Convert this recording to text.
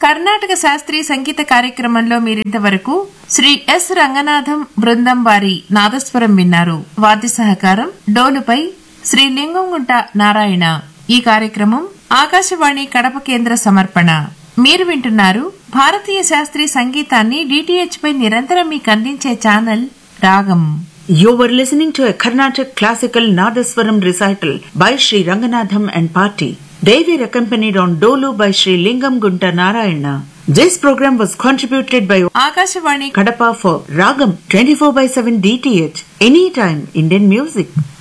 కర్ణాటక శాస్త్రీయ సంగీత కార్యక్రమంలో మీరింతవరకు శ్రీ ఎస్ రంగనాథం బృందం వారి నాదస్వరం విన్నారు వాద్య సహకారం డోలుపై శ్రీ లింగంగుంట నారాయణ ఈ కార్యక్రమం ఆకాశవాణి కడప కేంద్ర సమర్పణ మీరు వింటున్నారు భారతీయ శాస్త్రీయ సంగీతాన్ని డిటిహెచ్ పై నిరంతరం మీకు అందించే ఛానల్ రాగం You were listening to a Carnatic classical Nadaswaram recital by Sri Ranganatham and Party. They were accompanied on Dolu by Sri Lingam Gunta Narayana. This program was contributed by Akashvani Kadapa for Ragam 24 by 7 DTH. Anytime Indian music.